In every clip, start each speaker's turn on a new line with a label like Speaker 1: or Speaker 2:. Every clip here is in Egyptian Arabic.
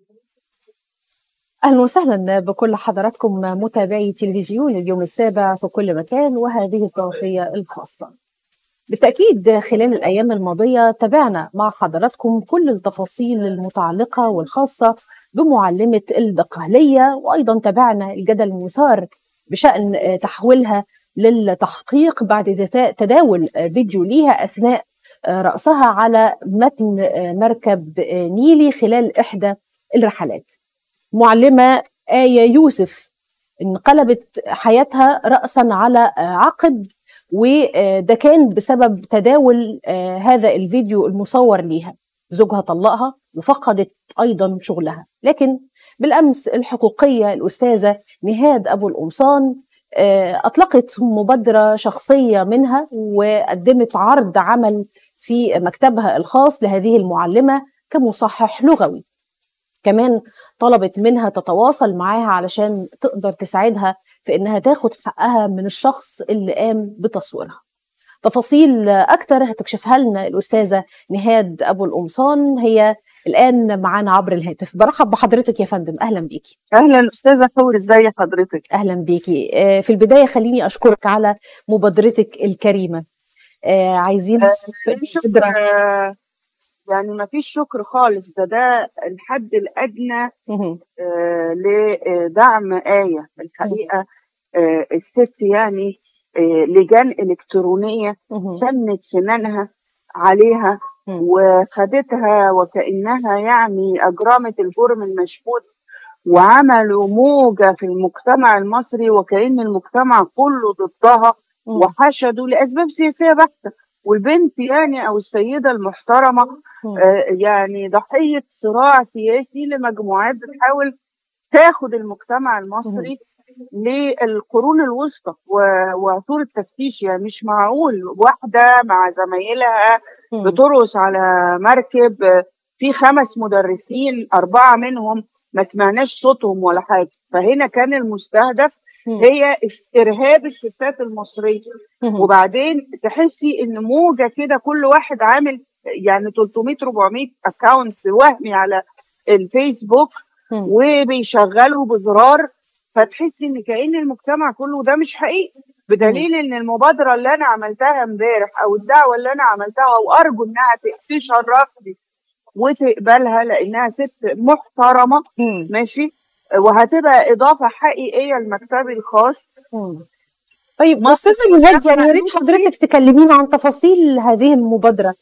Speaker 1: أهلا وسهلا بكل حضراتكم متابعي تلفزيون اليوم السابع في كل مكان وهذه التغطية الخاصة بالتأكيد خلال الأيام الماضية تابعنا مع حضراتكم كل التفاصيل المتعلقة والخاصة بمعلمة الدقهلية وأيضا تابعنا الجدل المثار بشأن تحويلها للتحقيق بعد تداول فيديو ليها أثناء رأسها على متن مركب نيلي خلال إحدى الرحلات معلمة آية يوسف انقلبت حياتها رأسا على عقب وده كان بسبب تداول هذا الفيديو المصور ليها زوجها طلقها وفقدت أيضا شغلها لكن بالأمس الحقوقية الأستاذة نهاد أبو القمصان أطلقت مبادرة شخصية منها وقدمت عرض عمل في مكتبها الخاص لهذه المعلمة كمصحح لغوي كمان طلبت منها تتواصل معاها علشان تقدر تساعدها في انها تاخد حقها من الشخص اللي قام بتصويرها تفاصيل اكتر هتكشفها لنا الاستاذه نهاد ابو القمصان هي الان معانا عبر الهاتف برحب بحضرتك يا فندم اهلا بيكي
Speaker 2: اهلا استاذه حور ازي حضرتك
Speaker 1: اهلا بيكي في البدايه خليني اشكرك على مبادرتك الكريمه عايزين
Speaker 2: شكر يعني ما فيش شكر خالص ده ده الحد الادنى آه لدعم ايه الحقيقه آه الست يعني آه لجان الكترونيه سنت سنانها عليها وخدتها وكانها يعني اجرمت الجرم المشهود وعملوا موجه في المجتمع المصري وكان المجتمع كله ضدها وحشدوا لاسباب سياسيه بحته والبنت يعني او السيده المحترمه آه يعني ضحيه صراع سياسي لمجموعات بتحاول تاخد المجتمع المصري للقرون الوسطى وعصور التفتيش يعني مش معقول واحده مع زمايلها بترقص على مركب في خمس مدرسين اربعه منهم ما سمعناش صوتهم ولا حاجه فهنا كان المستهدف هي ارهاب الستات المصريه وبعدين تحسي ان موجه كده كل واحد عامل يعني 300 400 اكونت وهمي على الفيسبوك وبيشغلوا بزرار فتحسي ان كأن المجتمع كله ده مش حقيقي بدليل ان المبادره اللي انا عملتها امبارح او الدعوه اللي انا عملتها وارجو انها تشرفني وتقبلها لانها ست محترمه ماشي وهتبقى اضافه حقيقيه لمكتبي الخاص
Speaker 1: طيب استاذه نهاد يعني يا ريت حضرتك تكلمينا عن تفاصيل هذه المبادره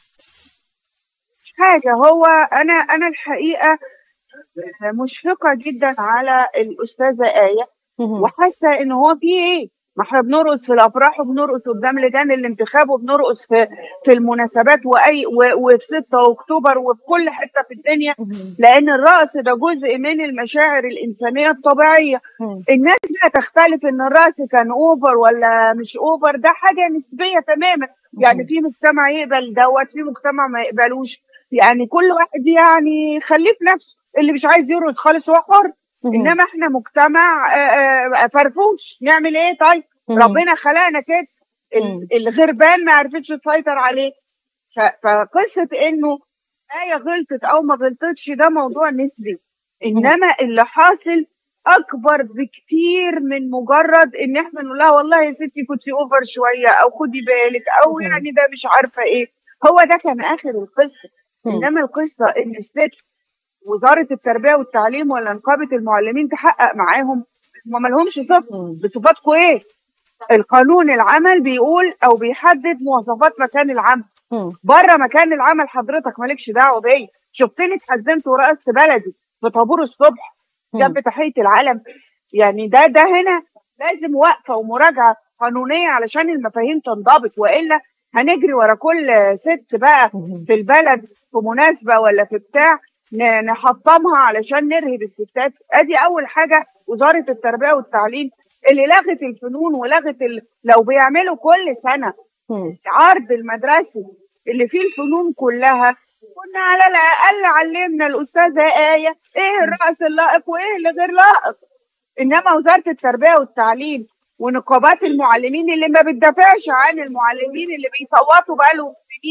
Speaker 2: حاجه هو انا انا الحقيقه مشفقه جدا على الاستاذه ايه وحاسه ان هو في ايه ما احنا بنرقص في الافراح وبنرقص قدام لجان الانتخاب وبنرقص في في المناسبات واي وفي 6 اكتوبر وفي كل حته في الدنيا لان الرقص ده جزء من المشاعر الانسانيه الطبيعيه الناس بقى تختلف ان الرقص كان اوفر ولا مش اوفر ده حاجه نسبيه تماما يعني في مجتمع يقبل دوت في مجتمع ما يقبلوش يعني كل واحد يعني خليه في نفسه اللي مش عايز يرقص خالص هو حر انما احنا مجتمع فرفوش نعمل ايه طيب ربنا خلقنا كده الغربان ما عرفتش تسيطر عليه فقصه انه ايه غلطت او ما غلطتش ده موضوع نسبي انما اللي حاصل اكبر بكتير من مجرد ان احنا نقول لها والله يا ستي كنت اوفر شويه او خدي بالك او يعني ده مش عارفه ايه هو ده كان اخر القصه انما القصه ان الست وزاره التربيه والتعليم ولا نقابه المعلمين تحقق معاهم ما لهمش صفات بصفاتكم ايه القانون العمل بيقول او بيحدد مواصفات مكان العمل بره مكان العمل حضرتك مالكش دعوه بيا شفتني اتحزنت ورقصت بلدي في طابور الصبح جنب تحيه العلم يعني ده ده هنا لازم وقفه ومراجعه قانونيه علشان المفاهيم تنضبط والا هنجري ورا كل ست بقى في البلد في مناسبه ولا في بتاع نحطمها علشان نرهب الستات ادي اول حاجه وزاره التربيه والتعليم اللي لغت الفنون ولغت ال... لو بيعملوا كل سنه عرض المدرسي اللي فيه الفنون كلها كنا على الاقل علمنا الاستاذه ايه ايه الرقص اللائق وايه اللي غير لائق انما وزاره التربيه والتعليم ونقابات المعلمين اللي ما بتدافعش عن المعلمين اللي بيصوتوا بقالهم سنين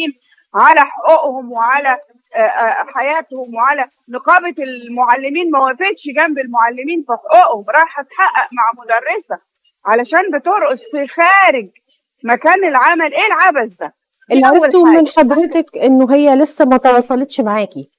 Speaker 2: على حقوقهم وعلى آه، آه، حياتهم وعلى نقابه المعلمين ما وقفتش جنب المعلمين في حقوقهم راح تحقق مع مدرسه علشان بترقص في خارج مكان العمل ايه العبث ده
Speaker 1: اللي عرفته من حضرتك انه هي لسه ما تواصلتش معاكي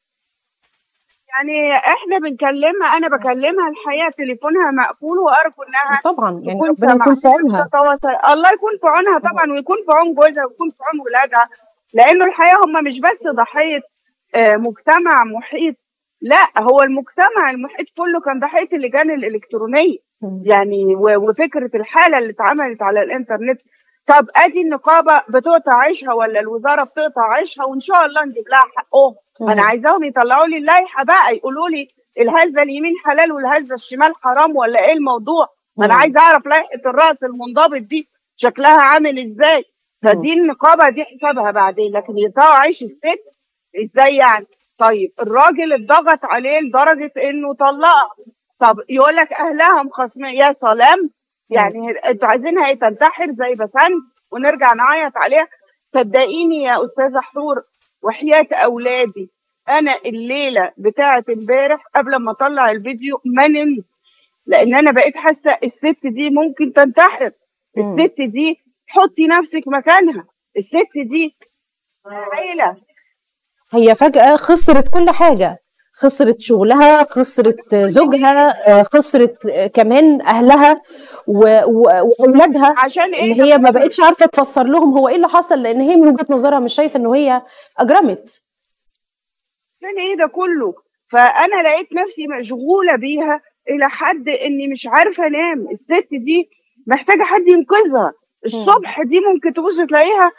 Speaker 2: يعني احنا بنكلمها انا بكلمها الحقيقه تليفونها مقفول وارجو انها
Speaker 1: طبعا يعني ربنا يكون في عونها
Speaker 2: الله يكون في عونها طبعا ويكون في عون جوزها ويكون في عون ولادها لانه الحقيقه هم مش بس ضحيه آه، مجتمع محيط لا هو المجتمع المحيط كله كان ضحيه اللجان الالكترونيه يعني وفكره الحاله اللي اتعملت على الانترنت طب ادي النقابه بتقطع عيشها ولا الوزاره بتقطع عيشها وان شاء الله نجيب لها حقهم انا عايزاهم يطلعوا لي اللائحه بقى يقولوا لي الهزه اليمين حلال والهزه الشمال حرام ولا ايه الموضوع ما انا عايز اعرف لائحه الراس المنضبط دي شكلها عامل ازاي فدي النقابه دي حسابها بعدين لكن يقطعوا عيش الست ازاي يعني طيب الراجل اتضغط عليه لدرجه انه طلقها طب يقول لك اهلها مخاصمين يا سلام يعني انتوا عايزينها ايه تنتحر زي بسنت ونرجع نعيط عليها صدقيني يا استاذه حور وحياه اولادي انا الليله بتاعه امبارح قبل ما اطلع الفيديو ما نمت لان انا بقيت حاسه الست دي ممكن تنتحر الست دي حطي نفسك مكانها الست دي عيله
Speaker 1: هي فجاه خسرت كل حاجه خسرت شغلها خسرت زوجها خسرت كمان اهلها واولادها
Speaker 2: عشان ايه
Speaker 1: اللي هي ما بقتش عارفه تفسر لهم هو ايه اللي حصل لان هي من وجهه نظرها مش شايفه ان هي اجرمت
Speaker 2: عشان ايه ده كله فانا لقيت نفسي مشغوله بيها الى حد اني مش عارفه انام الست دي محتاجه حد ينقذها الصبح دي ممكن تبص تلاقيها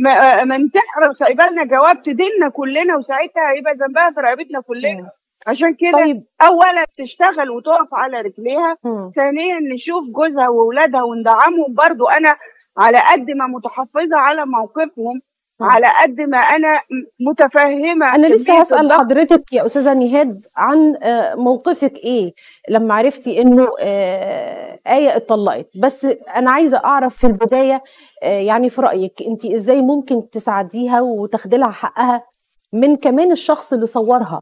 Speaker 2: منتحره وسايبه لنا جواب تديننا كلنا وساعتها هيبقى ذنبها في رقبتنا كلنا عشان كده طيب. اولا تشتغل وتقف على رجليها ثانيا نشوف جوزها واولادها وندعمهم برضو انا على قد ما متحفظه على موقفهم على قد ما انا متفهمه
Speaker 1: انا لسه هسال حضرتك يا استاذه نهاد عن آه، موقفك ايه لما عرفتي انه آه، ايه اتطلقت بس انا عايزه اعرف في البدايه آه، يعني في رايك انت ازاي ممكن تساعديها وتاخدي لها حقها من كمان الشخص اللي صورها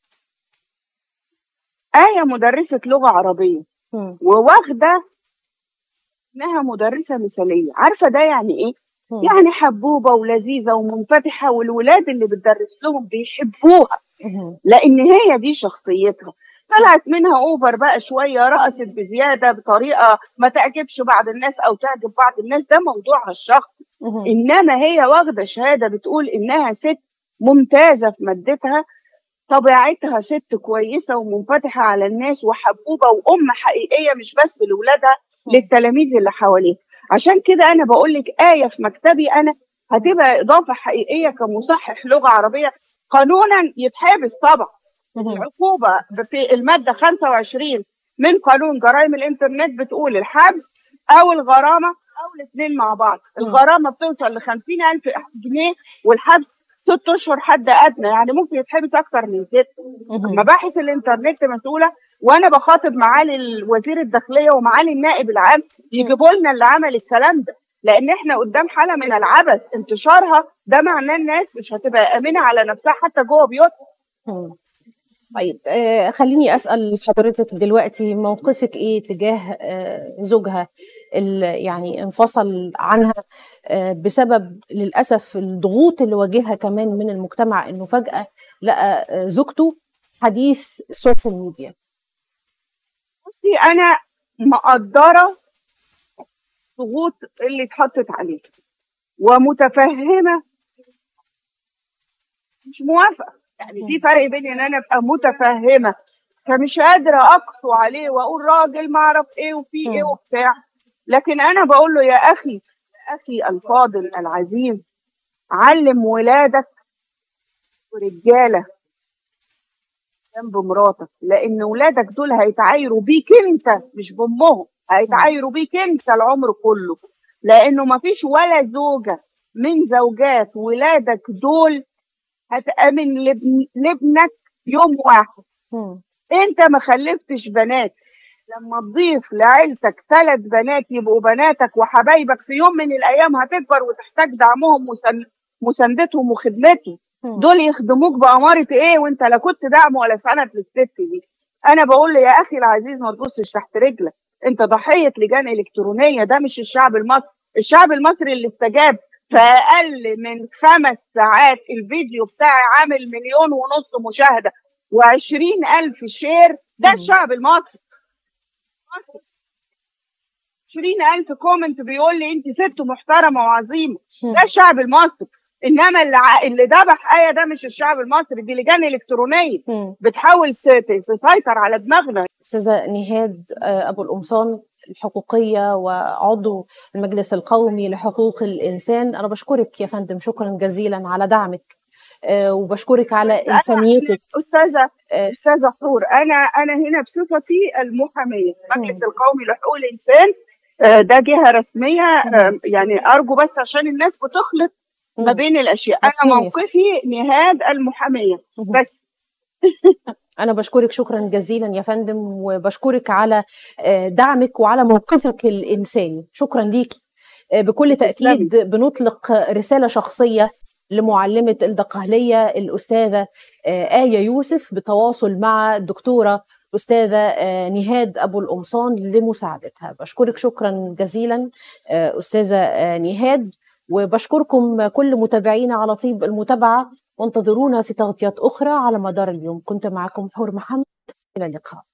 Speaker 2: ايه مدرسه لغه عربيه وواخده انها مدرسه مثاليه عارفه ده يعني ايه يعني حبوبه ولذيذه ومنفتحه والولاد اللي بتدرس لهم بيحبوها لان هي دي شخصيتها طلعت منها اوفر بقى شويه رقصت بزياده بطريقه ما تعجبش بعض الناس او تعجب بعض الناس ده موضوعها الشخصي انما هي واخده شهاده بتقول انها ست ممتازه في مادتها طبيعتها ست كويسه ومنفتحه على الناس وحبوبه وام حقيقيه مش بس لاولادها للتلاميذ اللي حواليها عشان كده انا بقول لك ايه في مكتبي انا هتبقى اضافه حقيقيه كمصحح لغه عربيه قانونا يتحبس طبعا العقوبه في الماده 25 من قانون جرائم الانترنت بتقول الحبس او الغرامه او الاثنين مع بعض الغرامه بتوصل ل 50000 جنيه والحبس ست اشهر حد ادنى يعني ممكن يتحبس اكتر من ست مباحث الانترنت مسؤوله وانا بخاطب معالي وزير الداخليه ومعالي النائب العام يجيبوا لنا اللي عمل الكلام ده لان احنا قدام حاله من العبث انتشارها ده معناه الناس مش هتبقى امنه على نفسها حتى جوه بيوتها
Speaker 1: طيب آه خليني اسال حضرتك دلوقتي موقفك ايه تجاه آه زوجها اللي يعني انفصل عنها آه بسبب للاسف الضغوط اللي واجهها كمان من المجتمع انه فجاه لقى آه زوجته حديث السوشيال ميديا
Speaker 2: بصي انا مقدره الضغوط اللي اتحطت عليه ومتفهمه مش موافقه يعني في فرق بين ان انا ابقى متفهمه فمش قادره اقسو عليه واقول راجل ما اعرف ايه وفي ايه وبتاع لكن انا بقول له يا اخي يا اخي الفاضل العزيز علم ولادك ورجاله جنب مراتك لان ولادك دول هيتعايروا بيك انت مش بامهم هيتعايروا بيك انت العمر كله لانه مفيش ولا زوجه من زوجات ولادك دول هتامن لابن لابنك يوم واحد م. انت ما خلفتش بنات لما تضيف لعيلتك ثلاث بنات يبقوا بناتك وحبايبك في يوم من الايام هتكبر وتحتاج دعمهم مساندتهم وخدمتهم
Speaker 1: مم.
Speaker 2: دول يخدموك بأمارة ايه وانت لا كنت دعم ولا سند للست دي انا بقول له يا اخي العزيز ما تبصش تحت رجلك انت ضحية لجان الكترونية ده مش الشعب المصري الشعب المصري اللي استجاب في اقل من خمس ساعات الفيديو بتاعي عامل مليون ونص مشاهدة وعشرين الف شير ده
Speaker 1: مم.
Speaker 2: الشعب المصري عشرين الف كومنت بيقول لي انت ست محترمة وعظيمة
Speaker 1: مم.
Speaker 2: ده الشعب المصري انما اللي ع- اللي ذبح ايه ده مش الشعب المصري دي لجان الكترونيه
Speaker 1: مم.
Speaker 2: بتحاول ت- ت- تسيطر على دماغنا
Speaker 1: أستاذة نهاد آه، أبو القمصان الحقوقية وعضو المجلس القومي لحقوق الإنسان أنا بشكرك يا فندم شكرا جزيلا على دعمك آه، وبشكرك على
Speaker 2: أنا-
Speaker 1: إنسانيتك
Speaker 2: استاذه
Speaker 1: آه.
Speaker 2: استاذه حور انا انا هنا بصفتي المحاميه المجلس
Speaker 1: مم.
Speaker 2: القومي لحقوق الانسان آه، ده جهه رسميه
Speaker 1: مم.
Speaker 2: آه، يعني ارجو بس عشان الناس بتخلط ما
Speaker 1: مم.
Speaker 2: بين الاشياء انا
Speaker 1: مفهوم يا
Speaker 2: موقفي نهاد المحاميه
Speaker 1: مم.
Speaker 2: بس
Speaker 1: أنا بشكرك شكرا جزيلا يا فندم وبشكرك على آه، دعمك وعلى موقفك الإنساني شكرا ليكي آه، بكل تأكيد بنطلق رسالة شخصية لمعلمة الدقهلية الأستاذة آه، آية يوسف بالتواصل مع الدكتورة الأستاذة آه، نهاد أبو القمصان لمساعدتها بشكرك شكرا جزيلا آه، أستاذة آه، نهاد وبشكركم كل متابعينا على طيب المتابعة وانتظرونا في تغطيات أخرى على مدار اليوم كنت معكم حور محمد إلى اللقاء